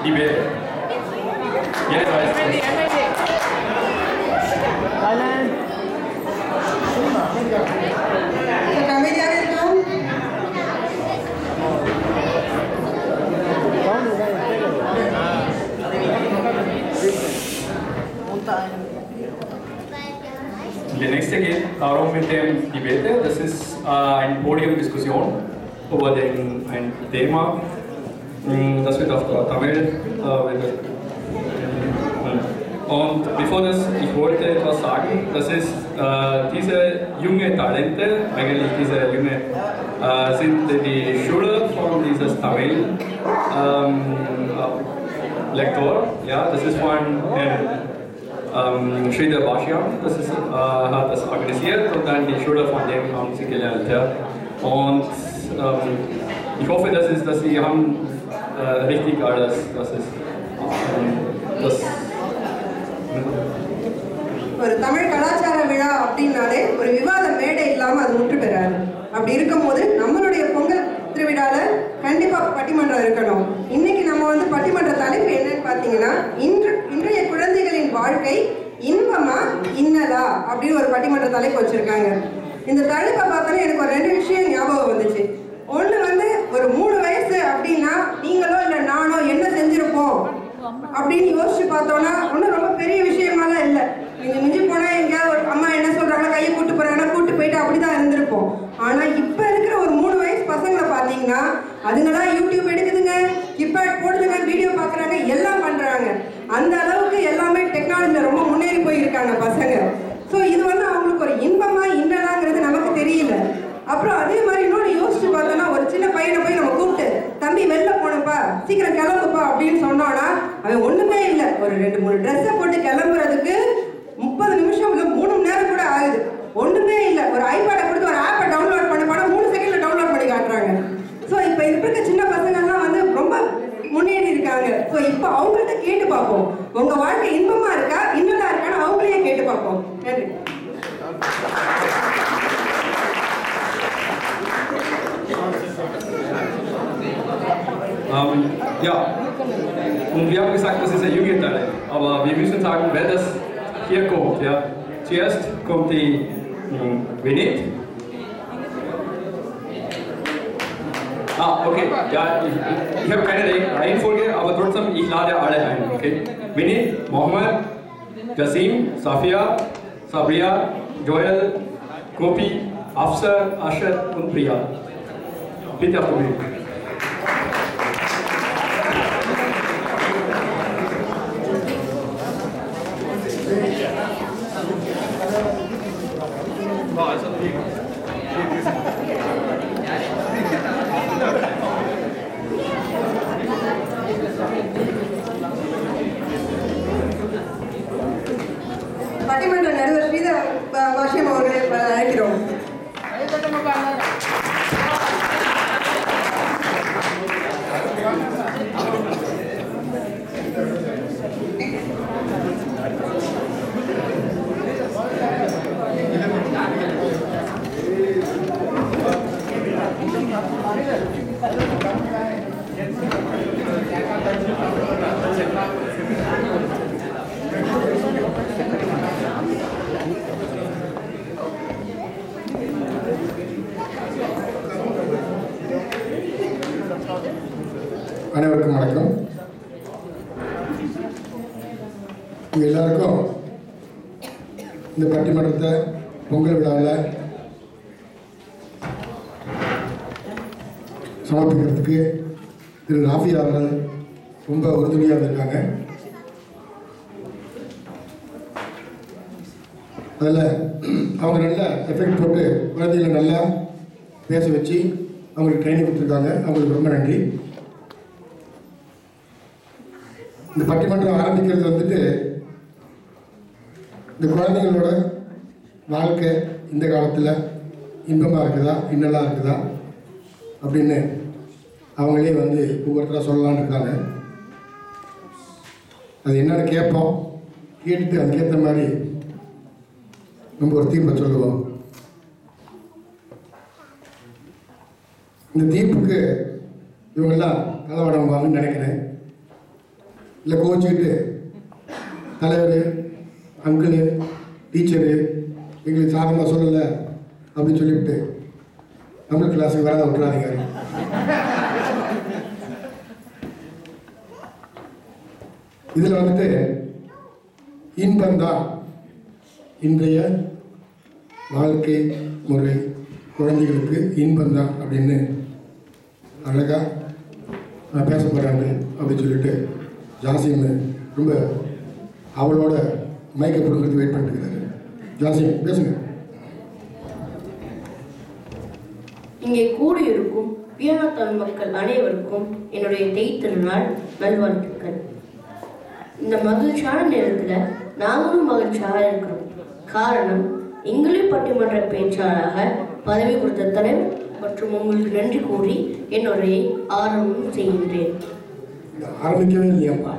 debate. Jedenfalls. கொஞ்சம் அமைதியாக இருக்கோம் Der nächste geht darum mit dem Debate. Das ist äh, eine Podiumdiskussion über den, ein Thema. Mm, Das wird auf der Tamil. Äh, wird- und bevor das, ich wollte etwas sagen, das ist äh, diese junge Talente, eigentlich diese junge, äh, sind die Schüler von dieses Tamil ähm, äh, Lektor, ja, das ist von Herrn ähm, Sridhar Bhashyam, das ist, äh, hat das organisiert und dann die Schüler von dem haben sie gelernt. Ja. Und ähm, ich hoffe, dass, es, dass sie haben äh, richtig alles, das ist ähm, das ஒரு தமிழ் கலாச்சார விழா அப்படின்னாலே ஒரு விவாத மேடை இல்லாம அது முற்று பெறாது அப்படி இருக்கும்போது நம்மளுடைய பொங்கல் திருவிழால கண்டிப்பா பட்டிமன்றம் இருக்கணும் இன்னைக்கு நம்ம வந்து பட்டிமன்ற தலைப்பு என்னன்னு பாத்தீங்கன்னா இன்று இன்றைய குழந்தைகளின் வாழ்க்கை இன்பமா இன்னதா அப்படின்னு ஒரு பட்டிமன்ற தலைப்பு வச்சிருக்காங்க இந்த தலைப்பை பார்த்தாலே எனக்கு ஒரு ரெண்டு விஷயம் ஞாபகம் வந்துச்சு ஒண்ணு வந்து ஒரு மூணு வயசு அப்படின்னா நீங்களோ இல்ல நானோ என்ன செஞ்சிருப்போம் அப்படின்னு யோசிச்சு பார்த்தோம்னா ஒன்றும் ரொம்ப பெரிய விஷயமாலாம் இல்லை மிஞ்சி மிஞ்சி போனா எங்கேயாவது ஒரு அம்மா என்ன சொல்றாங்களோ கையை கூட்டு போறாங்கன்னா கூட்டு போயிட்டு அப்படிதான் இருந்திருப்போம் ஆனா இப்ப இருக்கிற ஒரு மூணு வயசு பசங்களை பாத்தீங்கன்னா அதுங்களாம் யூடியூப் எடுக்குதுங்க கிப்பேட் போடுதுங்க வீடியோ பாக்குறாங்க எல்லாம் பண்றாங்க அந்த அளவுக்கு எல்லாமே டெக்னாலஜில ரொம்ப முன்னேறி போயிருக்காங்க பசங்க ஸோ இது வந்து அவங்களுக்கு ஒரு இன்பமா இன்னலாங்கிறது நமக்கு தெரியல அப்புறம் அதே மாதிரி இன்னொன்று யோசிச்சு பார்த்தோன்னா ஒரு சின்ன பையனை போய் நம்ம கூப்பிட்டு தம்பி வெளில போனப்பா சீக்கிரம் கிளம்புப்பா அப்படின்னு சொன்னோன்னா அவன் ஒண்ணுமே இல்லை ஒரு ரெண்டு மூணு ட்ரெஸ்ஸை போட்டு கிளம்புறதுக்கு முப்பது நிமிஷம் இல்லை மூணு மணி நேரம் கூட ஆகுது ஒண்ணுமே இல்லை ஒரு ஐபேடை கொடுத்து ஒரு ஆப்பை டவுன்லோட் பண்ண போனா மூணு செகண்ட்ல டவுன்லோட் பண்ணி காட்டுறாங்க ஸோ இப்போ இப்போ இருக்க சின்ன பசங்கள்லாம் வந்து ரொம்ப முன்னேறி இருக்காங்க ஸோ இப்போ அவங்கள்ட்ட கேட்டு பார்ப்போம் உங்க வாழ்க்கை இன்பமா இருக்கா இன்னதா இருக்கான்னு அவங்களையே கேட்டு பார்ப்போம் நன்றி Ähm, ja, und wir haben gesagt, das ist ein Jugendtalent. Aber wir müssen sagen, wer das hier kommt. Ja. Zuerst kommt die hm, Venit. Ah, okay. Ja, ich, ich habe keine Re- Reihenfolge, aber trotzdem, ich lade alle ein. Okay? Venit, Mohammed, Jasim, Safia, Sabria, Joel, Gopi, Afsar, Asher und Priya. Bitte auf die Bühne. பட்டிமன்ற நடுவர் ஸ்ரீதர் பா- பாஷ்யம் அவர்களை ப- அழைக்கிறோம் அனைவருக்கும் வணக்கம் உங்க எல்லாருக்கும் இந்த பட்டிமன்றத்தை பொங்கல் விழாவில் சமர்ப்பிக்கிறதுக்கு திரு ராஃபி அவர்கள் ரொம்ப உறுதுணையாக இருந்திருக்காங்க அதில் அவங்க நல்லா எஃபெக்ட் போட்டு குழந்தைகளை நல்லா பேச வச்சு அவங்களுக்கு ட்ரைனிங் கொடுத்துருக்காங்க அவங்களுக்கு ரொம்ப நன்றி இந்த பட்டிமன்றம் ஆரம்பிக்கிறது வந்துட்டு இந்த குழந்தைங்களோட வாழ்க்கை இந்த காலத்தில் இன்பமாக இருக்குதா இன்னலாக இருக்குதா அப்படின்னு அவங்களே வந்து ஒவ்வொருத்தராக சொல்லலாம்னு இருக்காங்க அது என்னன்னு கேட்போம் கேட்டுட்டு அதுக்கேற்ற மாதிரி நம்ம ஒரு தீர்ப்பை சொல்லுவோம் இந்த தீர்ப்புக்கு இவங்கெல்லாம் தலைவடங்குவாங்கன்னு நினைக்கிறேன் இல்லை கோச்சிக்கிட்டு தலைவர் அங்கிளு டீச்சரு எங்களுக்கு சாதமாக சொல்லலை அப்படின்னு சொல்லிவிட்டு தமிழ் கிளாஸுக்கு வராத விட்டுறாதீங்க இதில் வந்துட்டு இன்பம்தான் இன்றைய வாழ்க்கை முறை குழந்தைகளுக்கு இன்பம்தான் அப்படின்னு அழகாக பேச போகிறாங்க அப்படின்னு சொல்லிட்டு ஜாசியம் ரொம்ப அவளோட மைக்கை கொடுக்கறது வெயிட் பண்ணிட்டு இருக்காரு ஜாசியம் பேசுங்க இங்கே கூடியிருக்கும் வியனத்தமிழ் மக்கள் அனைவருக்கும் என்னுடைய தேய்த்திருநாள் நல்வாழ்த்துக்கள் இந்த மகிழ்ச்சியான நேரத்தில் நாங்களும் மகிழ்ச்சியாக இருக்கிறோம் காரணம் இங்கிலீஷ் பட்டிமன்ற பேச்சாளராக பதவி கொடுத்த தலைவர் மற்றும் உங்களுக்கு நன்றி கூறி என்னுடைய ஆரம்பம் செய்கின்றேன் இது ஆரம்பிக்கவே இல்லையாப்பா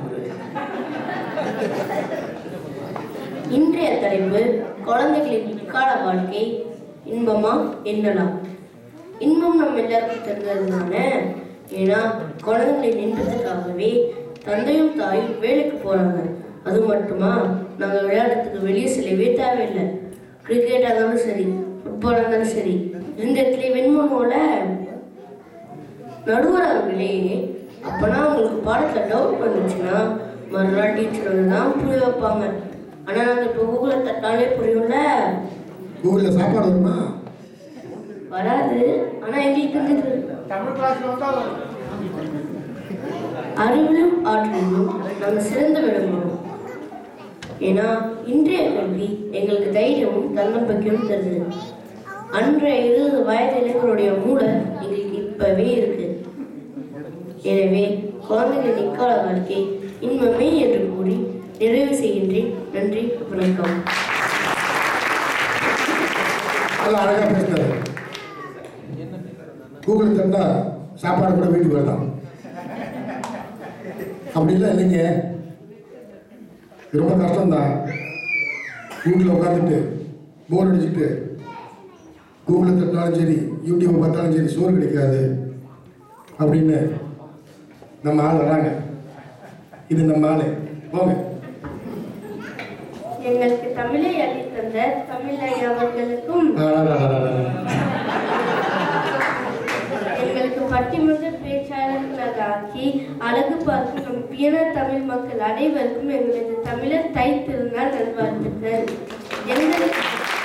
இன்றைய தலைப்பு குழந்தைகளின் இக்கால வாழ்க்கை இன்பமா என்னலாம் இன்பம் நம்ம எல்லாருக்கும் தெரிஞ்சது தானே ஏன்னா குழந்தைகளின் இன்பத்துக்காகவே தந்தையும் தாயும் வேலைக்கு போறாங்க அது மட்டுமா நாங்கள் விளையாடுறதுக்கு வெளியே செல்லவே தேவையில்லை கிரிக்கெட்டாக இருந்தாலும் சரி ஃபுட்பாலாக இருந்தாலும் சரி ரெண்டு இடத்துல வின் பண்ணுவோம்ல நடுவர் அவர்களே அப்பனா உங்களுக்கு பாடத்தில் டவுட் வந்துச்சுன்னா மறுநாள் டீச்சர் வந்து தான் புரிய வைப்பாங்க ஆனால் நாங்கள் இப்போ கூகுளை தட்டாலே புரியும்ல கூகுளில் சாப்பாடு வருமா வராது ஆனால் எங்களுக்கு தெரிஞ்சது அறிவிலும் ஆற்றலிலும் நாங்கள் சிறந்து விளங்குவோம் ஏன்னா இன்றைய கல்வி எங்களுக்கு தைரியமும் தன்னம்பிக்கையும் தருது அன்றைய இருபது வயது இளைஞருடைய மூளை எங்களுக்கு இப்பவே இருக்கு எனவே குழந்தைகளின் இக்கால வாழ்க்கை இன்பமே என்று கூறி நிறைவு செய்கின்றேன் நன்றி வணக்கம் நல்லா அழகாக பேசினாரு கூகுள் தந்தா சாப்பாடு கூட வீட்டுக்கு வரலாம் அப்படிலாம் இல்லைங்க இது ரொம்ப கஷ்டம்தான் வீட்டில் உட்காந்துட்டு போர் அடிச்சுட்டு கூகுளில் தட்டினாலும் சரி யூடியூப்பை பார்த்தாலும் சரி சோறு கிடைக்காது அப்படின்னு நம்ம ஆள் வராங்க இது நம்ம ஆள் போங்க எங்களுக்கு தமிழை அளித்தந்த தமிழை அவர்களுக்கும் எங்களுக்கு பட்டிமன்ற பேச்சாளர்களாக்கி அழகு பார்க்கும் நம் பியன தமிழ் மக்கள் அனைவருக்கும் எங்களது தமிழர் தை திருநாள் நல்வாழ்த்துக்கள் எங்களுக்கு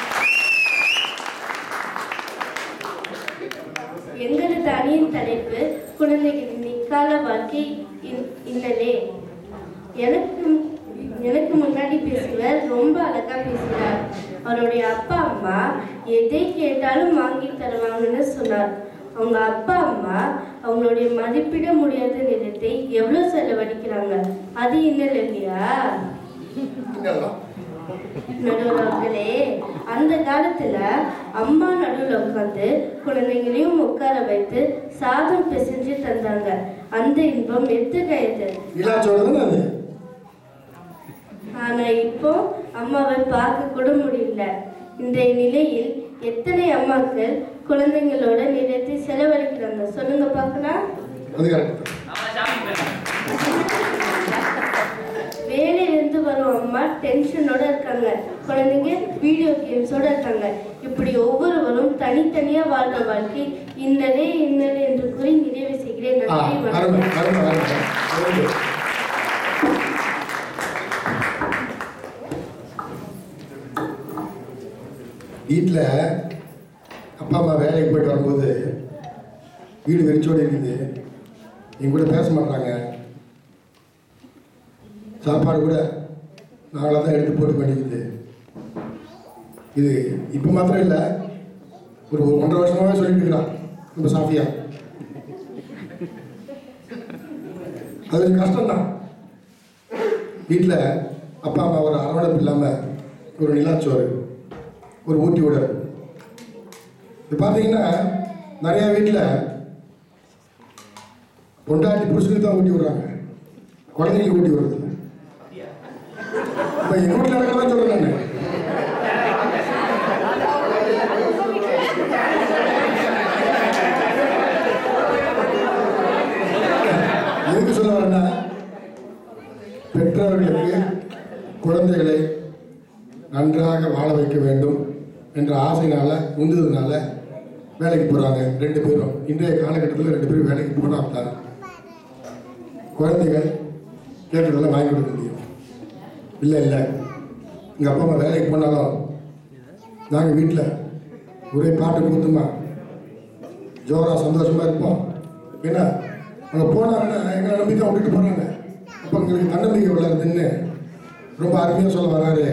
எங்களது அணியின் தலைப்பு குழந்தைகளின் இக்கால வாழ்க்கை இன்- இன்னலே எனக்கு எனக்கு முன்னாடி பேசுவர் ரொம்ப அழகா பேசினார் அவருடைய அப்பா அம்மா எதை கேட்டாலும் வாங்கி தருவாங்கன்னு சொன்னார் அவங்க அப்பா அம்மா அவங்களுடைய மதிப்பிட முடியாத நேரத்தை எவ்வளவு செலவழிக்கிறாங்க அது இன்னல் இல்லையா நடுவர்களே அந்த காலத்துல அம்மா நடுவில் உட்காந்து குழந்தைங்களையும் உட்கார வைத்து சாதம் பிசைஞ்சு தந்தாங்க அந்த இன்பம் எத்தகையது நிலாச்சோடு தானே அது ஆனா இப்போ அம்மாவை பார்க்க கூட முடியல இந்த நிலையில் எத்தனை அம்மாக்கள் குழந்தைங்களோட நேரத்தை செலவழிக்கிறாங்க சொல்லுங்க பார்க்கலாம் அது கரெக்ட் வேலையிலிருந்து வரும் அம்மா டென்ஷனோட இருக்காங்க குழந்தைங்க வீடியோ கேம்ஸோட இருக்காங்க இப்படி ஒவ்வொருவரும் தனித்தனியா வாழ்ற வாழ்க்கை இன்னலே இன்னலே என்று கூறி நிறைவு செய்கிறேன் ஆ நன்றி அருமை வணக்கம் அருமை அருமை Very good. வீட்டில் அப்பா அம்மா வேலைக்கு போயிட்டு வரும்போது வீடு வெறிச்சோடி இருக்குது என் கூட பேச மாட்டாங்க சாப்பாடு கூட நாங்களாக தான் எடுத்து போட்டு பண்ணிக்குது இது இப்போ மாத்திரம் இல்லை ஒரு ஒரு ஒன்றரை வருஷமாகவே சொல்லிட்டு இருக்கிறான் ரொம்ப சாஃபியா அது ஒரு கஷ்டம்தான் வீட்டில் அப்பா அம்மா ஒரு அரவணைப்பு இல்லாமல் ஒரு நிலாச்சோறு ஒரு ஊட்டி விட இது பார்த்தீங்கன்னா நிறையா வீட்டில் பொண்டாட்டி புருஷனுக்கு தான் ஊட்டி விடுறாங்க குழந்தைங்களுக்கு ஊட்டி விடுறது இல்லை இப்போ எங்கள் வீட்டில் நடக்கிறதா சொல்கிறேன் நான் எதுக்கு சொல்ல வரேன்னா பெற்றோர்களுக்கு குழந்தைகளை நன்றாக வாழ வைக்க வேண்டும் என்ற ஆசையினால உந்துதனால வேலைக்கு போகிறாங்க ரெண்டு பேரும் இன்றைய காலகட்டத்தில் ரெண்டு பேரும் வேலைக்கு போனால் தான் குழந்தைகள் கேட்டதெல்லாம் வாங்கி கொடுக்க முடியும் இல்லை இல்லை எங்கள் அப்பா அம்மா வேலைக்கு போனாலும் நாங்கள் வீட்டில் ஒரே பாட்டு கொடுத்துமா ஜோரா சந்தோஷமாக இருப்போம் ஏன்னா அங்கே போனாங்கன்னா எங்களை நம்பி தான் விட்டுட்டு போகிறாங்க அப்போ எங்களுக்கு தன்னம்பிக்கை வளருதுன்னு ரொம்ப அருமையாக சொல்ல வராரு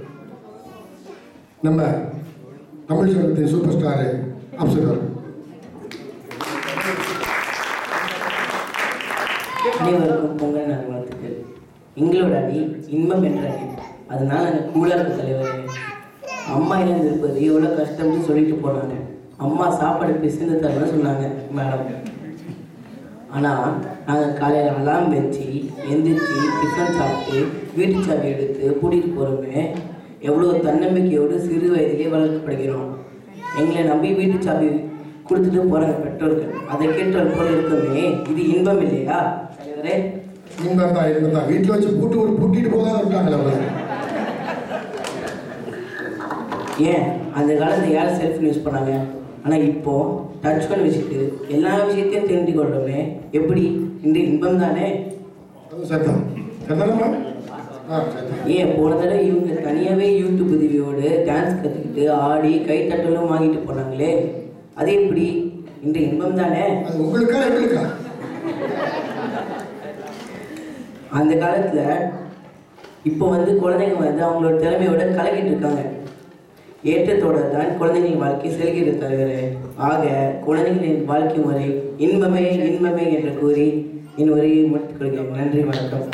நம்ம தமிழ் சங்கத்தின் சூப்பர் ஸ்டாரு அப்சர் அவர்கள் அனைவருக்கும் பொங்கல் நல்வாழ்த்துக்கள் எங்களோட அணி இன்பம் என்ற அணி அதனால நாங்கள் கூலாக இருக்க தலைவரே அம்மா இழந்து இருப்பது எவ்வளோ கஷ்டம்னு சொல்லிட்டு போனாங்க அம்மா சாப்பாடு பிசைந்து தரணும்னு சொன்னாங்க மேடம் ஆனால் நாங்கள் காலையில் அலாம் வச்சு எந்திரிச்சு டிஃபன் சாப்பிட்டு வீட்டு சாவி எடுத்து கூட்டிகிட்டு போகிறோமே எவ்வளோ தன்னம்பிக்கையோடு சிறு வயதிலே வளர்க்கப்படுகிறோம் எங்களை நம்பி வீட்டு சாவி கொடுத்துட்டு போகிறாங்க பெற்றோர்கள் அதை கேட்டால் போல இருக்குமே இது இன்பம் இல்லையா தலைவரே இன்பம் தான் இன்பம் தான் வீட்டில் வச்சு பூட்டு ஒரு பூட்டிட்டு போதான் இருக்காங்களே அவங்க ஏன் அந்த காலத்தில் யார் செல்ஃபோன் யூஸ் பண்ணாங்க ஆனால் இப்போ டச் பண்ணி வச்சுட்டு எல்லா விஷயத்தையும் தெரிந்து கொள்றோமே எப்படி இந்த இன்பம் தானே அதுவும் சரிதான் சரிதானம்மா ஆ சரிதான் ஏன் போன தடவை இவங்க தனியாகவே யூடியூப் உதவியோடு டான்ஸ் கற்றுக்கிட்டு ஆடி கை தட்டலும் வாங்கிட்டு போனாங்களே அது எப்படி இந்த இன்பம் தானே அது உங்களுக்கா எங்களுக்கா அந்த காலத்தில் இப்போ வந்து குழந்தைங்க வந்து அவங்களோட திறமையோட கலக்கிட்டு இருக்காங்க ஏற்றத்தோட தான் குழந்தைகளின் வாழ்க்கை செல்கிறது தலைவரே ஆக குழந்தைகளின் வாழ்க்கை முறை இன்பமே இன்பமே என்று கூறி என் உரையை முடித்துக் கொள்கிறேன் நன்றி வணக்கம்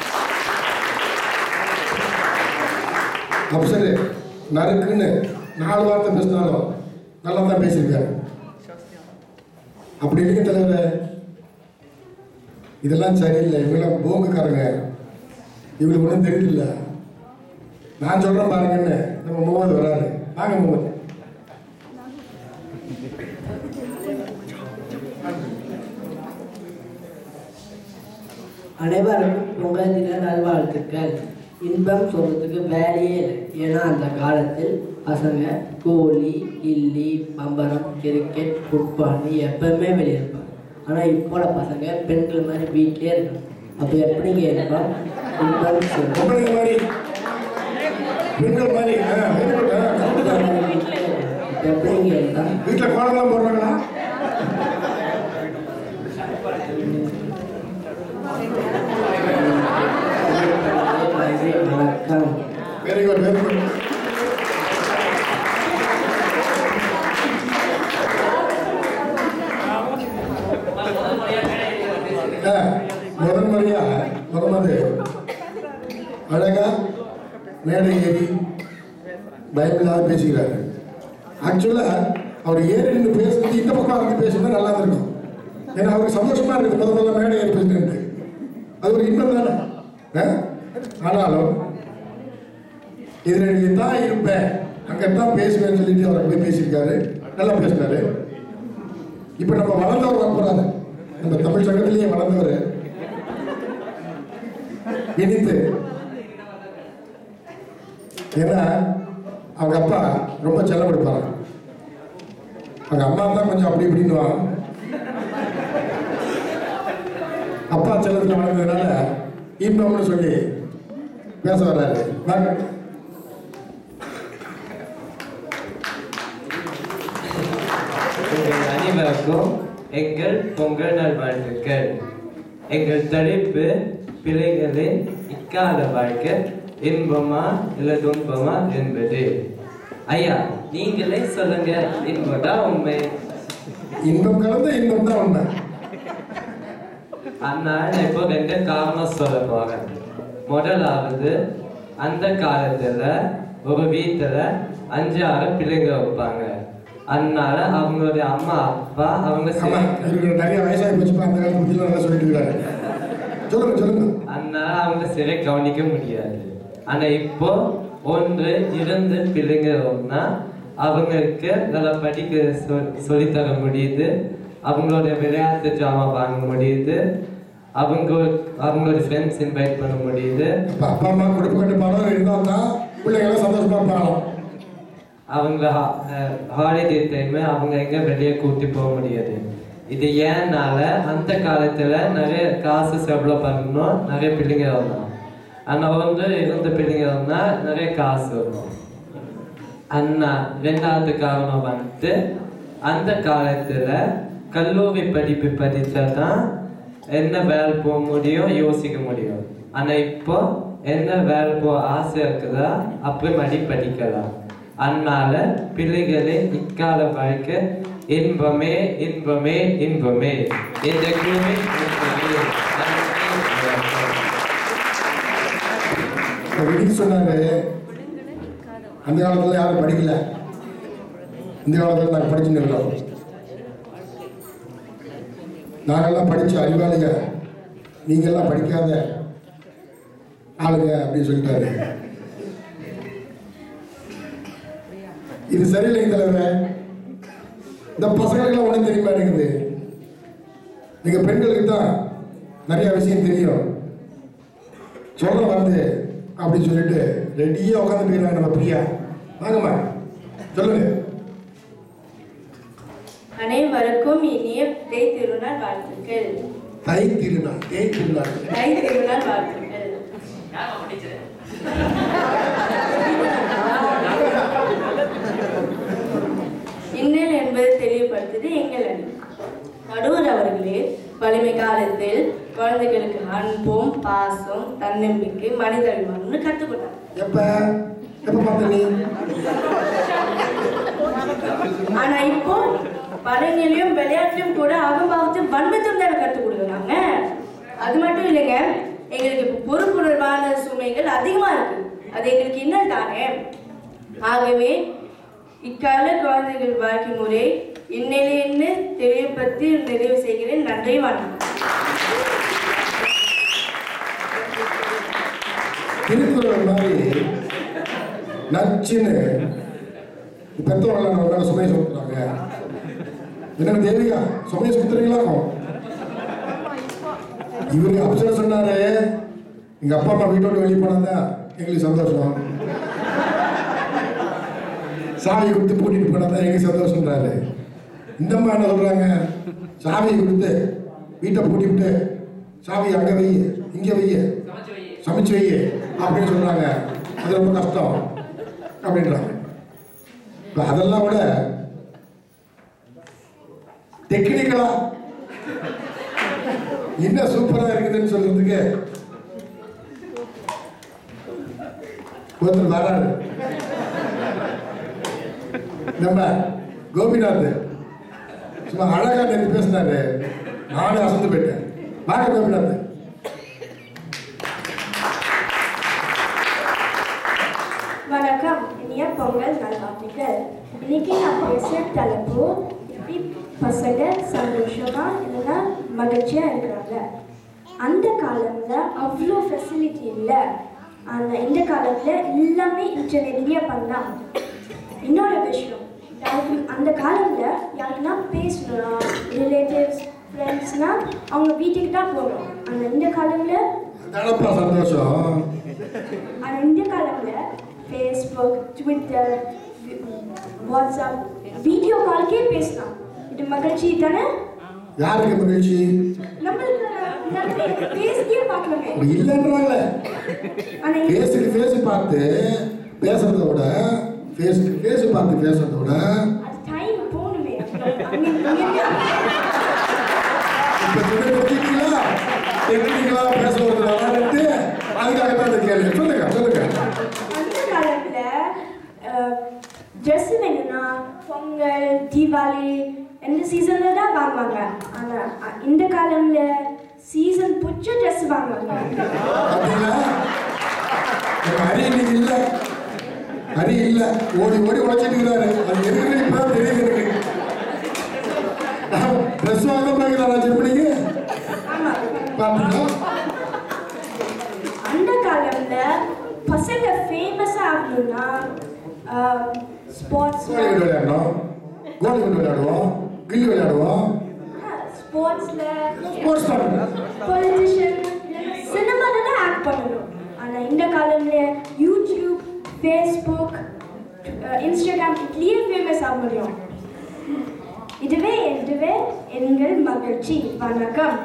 அப்சரு நறுக்குன்னு நாலு வார்த்தை பேசினாலும் நல்லா தான் பேசியிருக்காரு அப்படி இருக்கு தலைவரே இதெல்லாம் சரியில்லை இவங்களாம் போங்குக்காரங்க இவங்களுக்கு ஒன்றும் தெரியல நான் சொல்கிறேன் பாருங்கன்னு நம்ம முகமது வராரு வாங்க முகமது அனைவருக்கும் பொங்கல் தின நல்வாழ்த்துக்கள் இன்பம் சொல்றதுக்கு வேலையே இல்லை ஏன்னா அந்த காலத்தில் பசங்க கோலி கில்லி பம்பரம் கிரிக்கெட் ஃபுட்பால்னு எப்பவுமே வெளியே இருப்பாங்க ஆனால் இப்போ உள்ள பசங்க பெண்கள் மாதிரி வீட்டிலே இருக்காங்க அப்போ எப்படிங்க இருக்கும் இன்பம் சொல்றது பொம்பளைங்க மாதிரி பெண்கள் மாதிரி ஆ, very good, ஆ, correct தான். இப்ப எப்படிங்க இருந்தா வீட்டில் கோலம்லாம் போடுறாங்களா வணக்கம் வெரி குட் வெரி குட் முதல் முறையா முகமது அழகா மேடை ஏறி பயமில்லாத பேசுகிறாரு ஆக்சுவலா அவர் ஏறி நின்று பேசுறது இந்த பக்கம் வந்து பேசினா நல்லா இருக்கும் ஏன்னா அவருக்கு சந்தோஷமா இருக்குது முதல் முதல்ல மேடை ஏறி பேசுறது அது ஒரு இன்பம் தானே ஆ? ஆனாலும் இதில் நீ தான் இருப்பேன் அங்கே தான் பேசுவேன்னு சொல்லிட்டு அவர் போய் பேசியிருக்காரு நல்லா பேசினாரு இப்போ நம்ம வளர்ந்தவர் வரக்கூடாது நம்ம தமிழ் சங்கத்திலேயே வளர்ந்தவர் இனித்து ஏன்னா அவங்க அப்பா ரொம்ப செல்லம் எடுப்பாங்க அவங்க அம்மா தான் கொஞ்சம் அப்படி இப்படின்னுவாங்க அப்பா செல்லத்தில் வளர்ந்ததுனால இன்பம்னு சொல்லி பேச வர்றாரு வாங்க உங்கள் அனைவருக்கும் எங்கள் பொங்கல் நல்வாழ்த்துக்கள் எங்கள் தலைப்பு பிள்ளைகளின் இக்கால வாழ்க்கை இன்பமா இல்லை துன்பமா என்பது ஐயா நீங்களே சொல்லுங்க என்பதா உண்மை இன்பம் கலந்த இன்பம் தான் உண்மை அதனால நான் இப்போ ரெண்டு காரணம் சொல்ல போறேன் முதலாவது அந்த காலத்துல ஒரு வீட்டுல அஞ்சு ஆறு பிள்ளைங்க வைப்பாங்க அதனால அவங்களுடைய அம்மா அப்பா அவங்க ஆமா சேர்க்க இவருக்கு நிறைய வயசாகி போச்சுப்பா அந்த காலத்து பற்றிலாம் நல்லா சொல்லிட்டு இருக்காரு சொல்லுங்க சொல்லுங்க அதனால அவங்க சரியா கவனிக்க முடியாது ஆனா இப்போ ஒன்று இரண்டு பிள்ளைங்கன்னா அவங்களுக்கு நல்லா படிக்க சொல் சொல்லித்தர முடியுது அவங்களோட விளையாட்டு ஜாமான் வாங்க முடியுது அவங்க அவங்களோட ஃப்ரெண்ட்ஸ் இன்வைட் பண்ண முடியுது இப்போ அப்பா அம்மா கொடுப்பு கட்டு பணம் இருந்தால் தான் பிள்ளைங்களாம் சந்தோஷமா இருப்பாங்களாம் அவங்க ஹாலிடே டைம் அவங்க எங்க வெளியே கூட்டி போக முடியாது இது ஏன்னால அந்த காலத்துல நிறைய காசு செலவு பண்ணணும் நிறைய பிள்ளைங்க வரணும் ஆனா வந்து இருந்த பிள்ளைங்க இருந்தா நிறைய காசு வரும் அண்ணா ரெண்டாவது காரணம் வந்துட்டு அந்த காலத்துல கல்லூரி படிப்பு படிச்சா தான் என்ன வேலை போக முடியும் யோசிக்க முடியும் ஆனா இப்போ என்ன வேலை போக ஆசை இருக்குதா அப்புறமடி படிக்கலாம் அதனால பிள்ளைகளே இக்கால வாழ்க்கை இன்பமே இன்பமே இன்பமே இந்த குழுவை இப்போ விடுதி சொன்னாரு அந்த காலத்துல யாரும் படிக்கல இந்த காலத்துல நாங்கள் படிச்சுன்னு இருக்கோம் நாங்கெல்லாம் படிச்ச அறிவாளிங்க நீங்கெல்லாம் படிக்காத ஆளுங்க அப்படின்னு சொல்லிட்டாரு இது சரியில்லை தலைவரே இந்த பசங்களுக்கெல்லாம் ஒன்றும் தெரிய மாட்டேங்குது நீங்க பெண்களுக்கு தான் நிறைய விஷயம் தெரியும் சொல்ற வந்து அப்படின்னு சொல்லிட்டு ரெடியா உட்காந்து போயிடுறாங்க நம்ம பிரியா வாங்கம்மா சொல்லுங்க அனைவருக்கும் இனிய தேய் திருநாள் வாழ்த்துக்கள் தை திருநாள் தேய் திருநாள் தை திருநாள் வாழ்த்துக்கள் இன்னல் என்பது தெளிவுபடுத்தது எங்கள் அணி நடுவர் அவர்களே வலிமை காலத்தில் குழந்தைகளுக்கு அன்பும் பாசம் தன்னம்பிக்கை மனிதாபிமானம்னு கற்றுக்கொண்டாங்க எப்ப எப்ப பார்த்த நீ ஆனா இப்போ படங்களையும் விளையாட்டுலயும் கூட அகம்பாவத்தை வன்மத்தையும் தானே கற்றுக் கொடுக்குறாங்க அது மட்டும் இல்லைங்க எங்களுக்கு இப்போ பொறுப்புணர்வான சுமைகள் அதிகமா இருக்கு அது எங்களுக்கு இன்னும் தானே ஆகவே இக்கால குழந்தைகள் வாழ்க்கை முறை இந்நிலையின்னு தெளிவுபடுத்தி நிறைவு செய்கிறேன் நன்றி வணக்கம் திருக்குறள் மாதிரி நச்சுன்னு பெத்தவர்கள் நம்ம மேல சுமையை சுமத்துறாங்க என்ன தேவிகா சுமையை சுமத்துறீங்களா இவரு அப்சர சொன்னாரு எங்க அப்பா அம்மா வீட்டோட வெளியே போனாதான் எங்களுக்கு சந்தோஷம் சாவி கொடுத்து பூட்டிட்டு போனாதான் எங்களுக்கு சந்தோஷம்ன்றாரு இந்த அம்மா என்ன சொல்றாங்க சாவியை கொடுத்து வீட்டை பூட்டி விட்டு சாவி அங்க வை இங்க வை சமைச்சு வை அப்படின்னு சொல்றாங்க அது ரொம்ப கஷ்டம் அப்படின்றாங்க இப்ப அதெல்லாம் விட டெக்னிக்கலா என்ன சூப்பரா இருக்குதுன்னு சொல்றதுக்கு ஒருத்தர் வராரு நம்ம கோபிநாத் சும்மா அழகா நேற்று பேசினாரு நானும் அசந்து போயிட்டேன் வாங்க கோபிநாத் வணக்கம் இனிய பொங்கல் நல்வாழ்த்துக்கள் இன்னைக்கு நான் பேசுகிற தலைப்பு எப்படி பசங்க சந்தோஷமா இல்லைன்னா மகிழ்ச்சியா இருக்கிறாங்க அந்த காலத்துல அவ்வளோ ஃபெசிலிட்டி இல்லை ஆனால் இந்த காலத்துல எல்லாமே இன்டர்நெட்லேயே பண்ணலாம் இன்னொரு விஷயம் யாருக்கு அந்த காலத்துல யாருக்குன்னா பேசணும்னா ரிலேட்டிவ்ஸ் ஃப்ரெண்ட்ஸ்னா அவங்க வீட்டுக்கு தான் போகணும் ஆனால் இந்த காலத்துல தானப்பா சந்தோஷம் ஆனா இந்த காலத்துல ஃபேஸ்புக் ட்விட்டர் வாட்ஸ்அப் வீடியோ கால்க்கே பேசலாம் இது மகிழ்ச்சி தானே யாருக்கு மகிழ்ச்சி நம்மளுக்கு எல்லாருமே பேசியே பார்க்கலாமே அப்படி இல்லைன்றாங்களே ஆனா இந்த- ஃபேஸுக்கு ஃபேஸ் பார்த்து பேசுறத விட ஃபேஸுக்கு ஃபேஸ் பார்த்து பேசுறத விட அது டைம் போகணுமே அங்க இங்க இப்ப டெக்னிக்கலா டெக்னிக்கலா பேச ஒருத்தர் வரான்ட்டு அதுக்காக தான் இந்த கேள்வி சொல்லுங்க சொல்லுங்க அந்த காலத்துல ட்ரெஸ் வேணும்னா பொங்கல் தீபாவளி இந்த சீசன்ல தான் வாங்குவாங்க ஆனா அ- இந்த காலம்ல சீசன் பிடிச்ச ட்ரெஸ் வாங்குவாங்க அப்படின்னா நம்ம ஹரி இன்னைக்கு இல்ல ஹரி இல்ல ஓடி ஓடி உழைச்சிட்டு இருக்கிறாரு அது எதுக்கு இப்பதான் தெரியுது எனக்கு ட்ரெஸ் வாங்க போகிறா ஜெர்மனிக்கு ஆமா பார்த்தீங்களா அந்த காலம்ல பசங்க ஃபேமஸா ஆகணும்னா ஸ்போர்ட்ஸ் கோழி குண்டு விளையாடணும் கோழி குண்டு விளையாடுவோம் கில்லி விளையாடுவோம் ஸ்போர்ட்ஸ்ல ஸ்போர்ட்ஸ் தான் பொலிட்டிஷியன் சினிமால தான் ஆக்ட் பண்ணணும் ஆனா இந்த காலத்துல யூடியூப் ஃபேஸ்புக் இன்ஸ்டாகிராம் இதுலயே ஃபேமஸ் ஆக முடியும் இதுவே இதுவே எங்கள் மகிழ்ச்சி வணக்கம்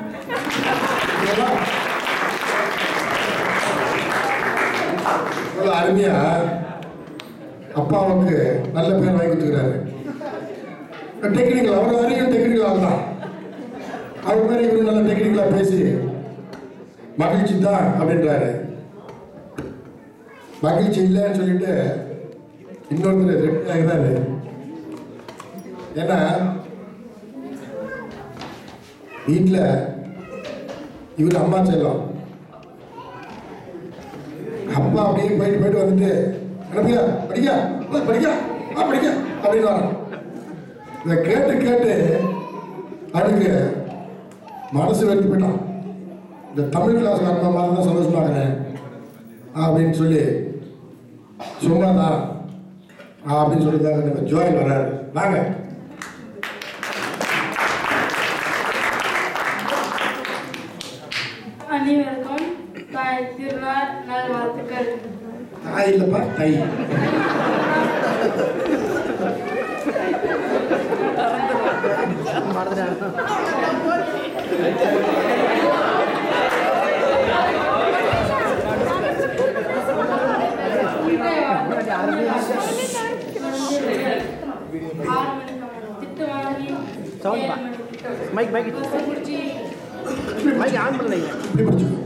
இவ்வளோ அருமையா அப்பாவுக்கு நல்ல பேர் வாங்கி கொடுத்துக்கிறாரு டெக்னிக்கல் அவர் அறியும் டெக்னிக்கல் ஆள் தான் அவர் மாதிரி இவரு நல்ல டெக்னிக்கலாக பேசி மகிழ்ச்சி தான் அப்படின்றாரு மகிழ்ச்சி இல்லைன்னு சொல்லிட்டு இன்னொருத்தர் ரெடி ஆகிறாரு ஏன்னா வீட்டில் இவர் அம்மா செல்லம் அப்பா அப்படியே போயிட்டு போயிட்டு வந்துட்டு அனுப்பியா படிக்கா போய் படிக்கா ஆ படிக்கா அப்படின்னு வரான் இதை கேட்டு கேட்டு அவனுக்கு மனசு வெறுத்து போயிட்டான் இந்த தமிழ் கிளாஸ் வரணும் மாதிரி தான் சந்தோஷமாகிறேன் அப்படின்னு சொல்லி சும்மா தான் அப்படின்னு சொல்லி தான் ஜோயின் வர்றாரு வாங்க அனைவருக்கும் தாய் திருநாள் நல்வாழ்த்துக்கள் தாய் இல்லைப்பா தை ஆறு மணிக்கு திட்டு வாங்கி ஏழு மணிக்கு மைக் மைக் பஸ் பிடிச்சி மைக் ஆன் பண்ணலைங்க இப்படி படிச்சுக்கோ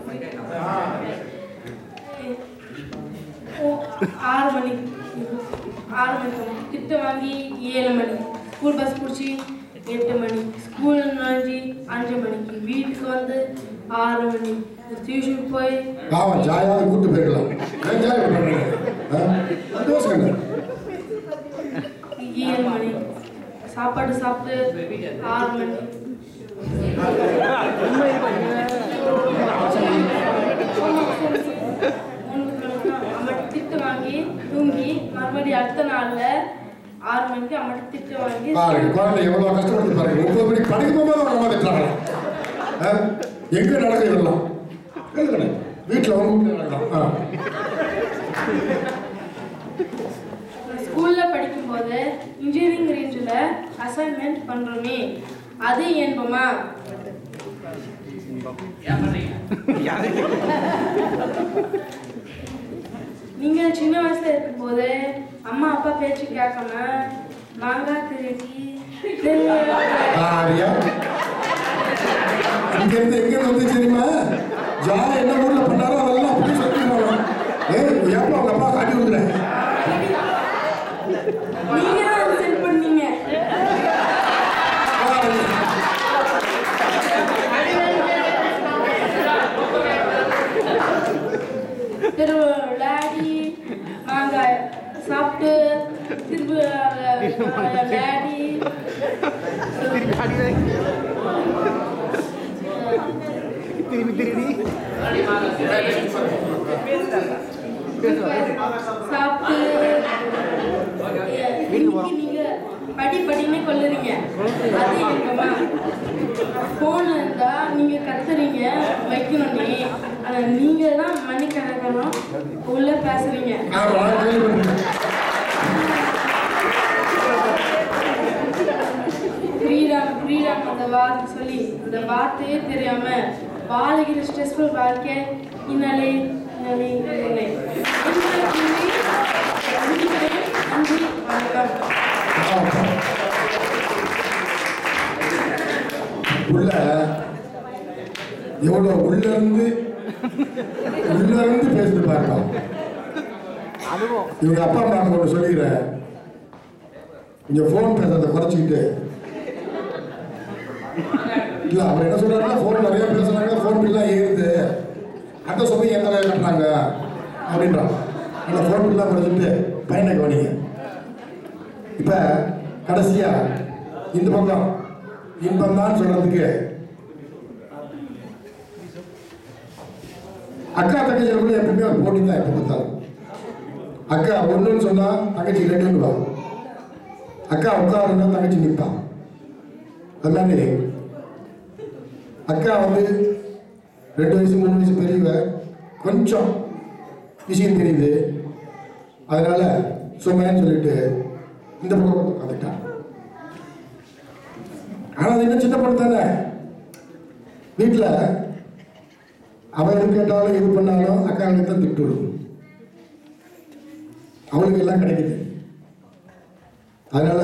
ஓ, ஆறு மணிக்கு ஆறு மணிக்கு திட்டு வாங்கி ஏழு மணி ஸ்கூல் பஸ் பிடிச்சி எட்டு மணி ஸ்கூல் நுழைஞ்சி அஞ்சு மணிக்கு வீட்டுக்கு வந்து ஆறு மணி டியூஷன் போய் பாவம் ஜாயாவது கூட்டு போயிருக்கலாம் ஏன் ஜாய் பண்ணுறீங்க சந்தோஷம் ஏழு மணி சாப்பாடு சாப்பிட்டு ஆறு மணி அம்மட்டு திட்டு வாங்கி தூங்கி மறுபடியும் அடுத்த நாள்ல ஆறு மணிக்கு அம்மட்டு திட்டு வாங்கி பாருங்க குழந்தை எவ்வளோ கஷ்டப்பட்டு பாருங்க ஒன்பது மணிக்கு படிக்க போகும்போது அவங்க அம்மா திட்டுறாங்க எங்கே நடக்குது இதெல்லாம் எழுதுங்க வீட்டில் அவங்க வீட்டில் நடக்கலாம் ஆ ஸ்கூல்ல படிக்கும்போது இன்ஜினியரிங் ரேஞ்சில் அசைன்மெண்ட் பண்றோமே அது என்போமா நீங்க சின்ன வயசுல இருக்கும்போது அம்மா அப்பா பேச்சு கேட்காம மாங்காய் திருடி திருவிழா ஆரியா இங்கேருந்து எங்கேருந்து வந்து தெரியுமா ஜாய் என்ன ஊரில் பண்ணாரோ அதெல்லாம் அப்படியே சொல்லிடுவாங்க ஏய் ஏப்பா அவங்க அப்பா காட்டி கொடுக்குறேன் நீங்க தான் அதை செட் பண்ணீங்க திருவிழாடி மாங்காய் சாப்பிட்டு திருவிழா விளையாடி திரும்பி திரும்பி சாப்பிட்டு இன்னைக்கு நீங்க படி படின்னு கொல்லுறீங்க அது எங்கம்மா ஃபோன் இருந்தா நீங்க கத்துறீங்க வைக்கணும்னே ஆனா நீங்க தான் மணிக்கணக்கணும் உள்ள பேசுறீங்க ஆமா கேள்விப்பட்டிருக்கேன். ஃப்ரீடம் ஃப்ரீடம் அந்த வார்த்தை சொல்லி அந்த வார்த்தையே தெரியாம வாழ்கிற ஸ்ட்ரெஸ்ஃபுல் வாழ்க்கை இன்னலே இன்னலே இன்னலே என்று கூறி முடிக்கிறேன். நன்றி வணக்கம் ஆமா. உள்ள எவ்வளோ உள்ள இருந்து உள்ள இருந்து பேசிட்டு பாருப்பா அனுபவம் இவங்க அப்பா அம்மா ஒன்று சொல்லிக்கிறேன் இங்க ஃபோன் பேசுறதை குறைச்சிக்கிட்டு இல்ல அவர் என்ன சொல்றாருன்னா ஃபோன் நிறைய பேசுறாங்க ஃபோன் பில்லாம் ஏறுது அந்த சுமை எந்த வேலை கட்டுறாங்க அப்படின்றான் அந்த ஃபோன் பில்லாம் குறைச்சிட்டு பையனை கவனிங்க இப்ப கடைசியா இந்த பக்கம் இன்பம் தான் சொல்றதுக்கு அக்கா தங்கச்சிகளுக்குள்ள எப்பவுமே ஒரு போட்டி தான் எப்போ பார்த்தாலும் அக்கா ஒன்றுன்னு சொன்னா தங்கச்சி ரெண்டுன்னு அக்கா உட்காருன்னா தங்கச்சி நிற்பான் அது மாதிரி அக்கா வந்து ரெண்டு வயசு மூணு வயசு பெரியவ கொஞ்சம் விஷயம் தெரியுது அதனால சுமைன்னு சொல்லிட்டு இந்த பக்கம் உட்காந்துட்டான் ஆனா அது என்ன சின்ன பொண்ணு தானே வீட்டில் அவன் எது கேட்டாலும் எது பண்ணாலும் அக்காவுக்கு தான் திட்டு விடும் அவளுக்கு எல்லாம் கிடைக்குது அதனால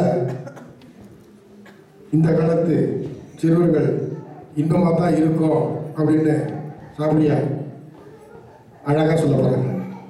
இந்த காலத்து சிறுவர்கள் இன்பமாக தான் இருக்கும் அப்படின்னு சாப்பிடியா அழகாக சொல்ல போகிறாங்க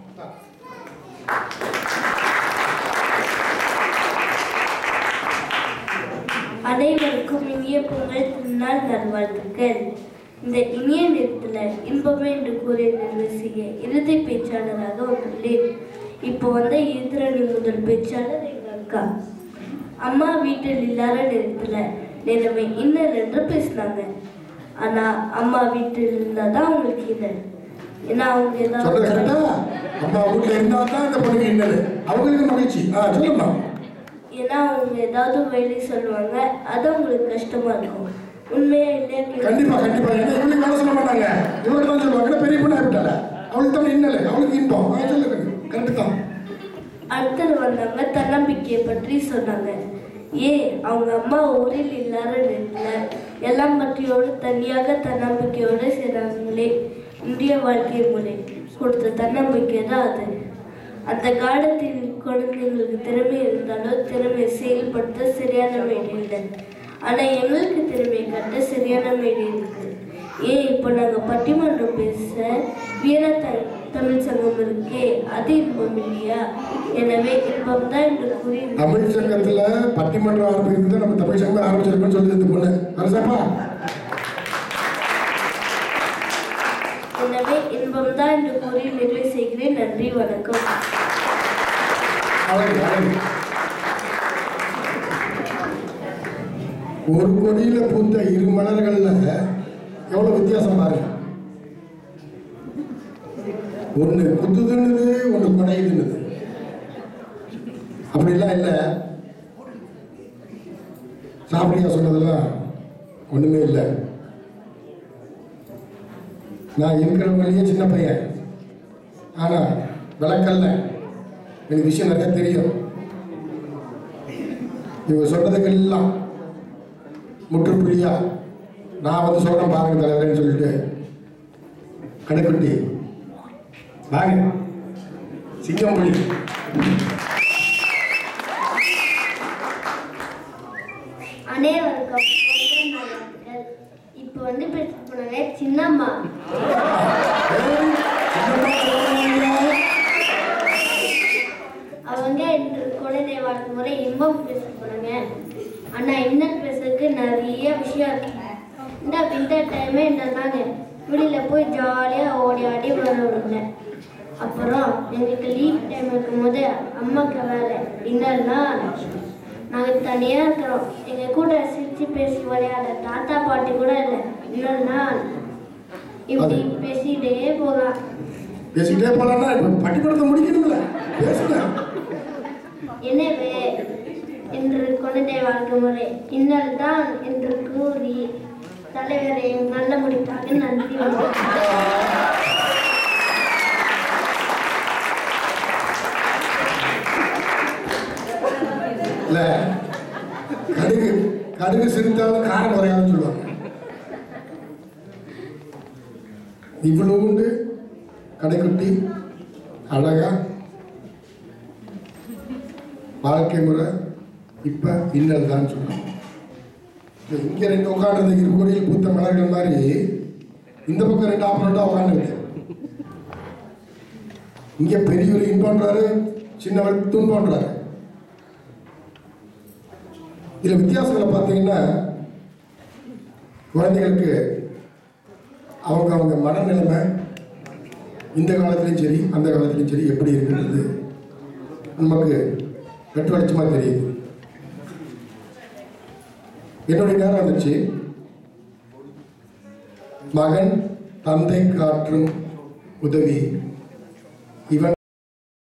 அனைவருக்கும் இனிய பொங்கல் திருநாள் நல்வாழ்த்துக்கள் இந்த இனிய நேரத்தில் இன்பமே என்று கூறிய நிர்வசிக்க இறுதி பேச்சாளராக வந்துள்ளேன் இப்போ வந்த ஈத்திரணி முதல் பேச்சாளர் எங்கள் அக்கா அம்மா வீட்டில் இல்லாத நேரத்தில் நிலைமை இன்னல் என்று பேசினாங்க ஆனா அம்மா வீட்டில் இருந்தால் தான் அவங்களுக்கு இன்னல் ஏன்னா அவங்க சொல்றது ஏதாவது கரெக்டா அம்மா வீட்டில் இருந்தால் தான் இந்த பொண்ணுக்கு இன்னது அவங்களுக்கு மகிழ்ச்சி ஆ சொல்லுமா ஏன்னா அவங்க ஏதாவது வேலை சொல்லுவாங்க அது அவங்களுக்கு கஷ்டமா இருக்கும் உண்மையா இல்லையா கேட்க- கண்டிப்பா கண்டிப்பா ஏன்னா இவங்களுக்கு வேலை சொல்ல மாட்டாங்க இவங்களுக்கு தான் சொல்லுவாங்க ஏன்னா பெரிய பொண்ணு ஆகிட்டால அவளுக்கு தான் இன்னல் அவளுக்கு இன்பம் ஆ சொல்லுங்க கரெக்டு தான் அடுத்தது வந்தவங்க தன்னம்பிக்கையை பற்றி சொன்னாங்க ஏன் அவங்க அம்மா ஊரில் இல்லாத நேரத்தில் எல்லாம் பற்றியோடு தனியாக தன்னம்பிக்கையோடு செய்கிறாங்களே இந்திய வாழ்க்கை முறை கொடுத்த தன்னம்பிக்கை தான் அது அந்த காலத்தில் குழந்தைங்களுக்கு திறமை இருந்தாலும் திறமை செயல்படுத்த சரியான மேடை இல்லை ஆனால் எங்களுக்கு திறமை கட்ட சரியான மேடை இருக்கு ஏன் இப்போ நாங்கள் பட்டிமன்றம் பேச வீர த- தமிழ் சங்கம் இருக்கே அது இன்பம் இல்லையா எனவே இன்பம் தான் என்று கூறி தமிழ் சங்கத்துல பட்டிமன்றம் ஆரம்பிக்கிறது நம்ம தமிழ் சங்கம் ஆரம்பிச்சிருக்கோம்னு சொல்லுது இந்த பொண்ணு அரசாப்பா எனவே இன்பம் தான் என்று கூறி நிறைவு செய்கிறேன் நன்றி வணக்கம் அழகு அழகு ஒரு கொடியில பூத்த இரு மலர்கள்ல எவ்வளவு வித்தியாசம் பாருங்க ஒண்ணு குத்துதுன்னுது ஒண்ணு குடையுதுன்னுது அப்படிலாம் இல்லை சாப்பிடியா சொன்னதெல்லாம் ஒண்ணுமே இல்லை நான் இருக்கிறவங்களையே சின்ன பையன் ஆனா விளக்கல்ல எனக்கு விஷயம் நிறைய தெரியும் இவங்க சொன்னதுக்கெல்லாம் முற்றுப்புள்ளியா நான் வந்து சொல்றேன் பாருங்க தலைவரேன்னு சொல்லிட்டு கடைக்குட்டி வாங்க சிங்கம்புலி அனைவருக்கும் பொங்கல் நல்வாழ்த்துக்கள். இப்போ வந்து பேச போனாங்க சின்னம்மா அவங்க இன்று குழந்தை வாழ்த்து முறை இன்பம் பேச போறாங்க ஆனா இன்னும் பேசுறதுக்கு நிறைய விஷயம் இருக்கு இந்த விண்டர் டைமே என்னன்னாங்க வெளியில போய் ஜாலியா ஓடி ஆடி விளையாடுவாங்க அப்புறம் எங்களுக்கு லீவ் டைம் இருக்கும்போது அம்மாக்கு வேலை என்னன்னா நாங்கள் தனியாக இருக்கிறோம் எங்கள் கூட சிரித்து பேசி விளையாட தாத்தா பாட்டி கூட இல்லை என்னன்னா இப்படி பேசிட்டே போகலாம் பேசிக்கிட்டே போலாம்னா இப்ப பட்டிமன்றத்தை முடிக்கணும்ல பேசுங்க எனவே என்று குழந்தை வாழ்க்கை முறை இன்னல் தான் என்று கூறி தலைவரை நல்ல முடிப்பாக நன்றி வணக்கம். இல்ல கடுகு கடுகு சிரித்தாலும் காரம் குறையாதுன்னு சொல்லுவாங்க இவ்வளவுண்டு கடைக்குட்டி அழகா வாழ்க்கை முறை இப்ப இன்னல் தான் சொல்லுவாங்க இங்க ரெண்டு உட்காந்து இரு கோடியில் பூத்த மலர்கள் மாதிரி இந்த பக்கம் ரெண்டு ஆப்பரண்டா உட்காந்துருக்கு இங்க பெரியவர் இன்பன்றாரு சின்னவர் துன்பன்றாரு இதில் வித்தியாசங்களை பார்த்தீங்கன்னா குழந்தைகளுக்கு அவங்க அவங்க மனநிலைமை இந்த காலத்துலேயும் சரி அந்த காலத்துலேயும் சரி எப்படி இருக்கிறது நமக்கு வெட்டு வெளிச்சமாக தெரியுது என்னுடைய நேரம் வந்துச்சு மகன் தந்தை காற்றும் உதவி இவன்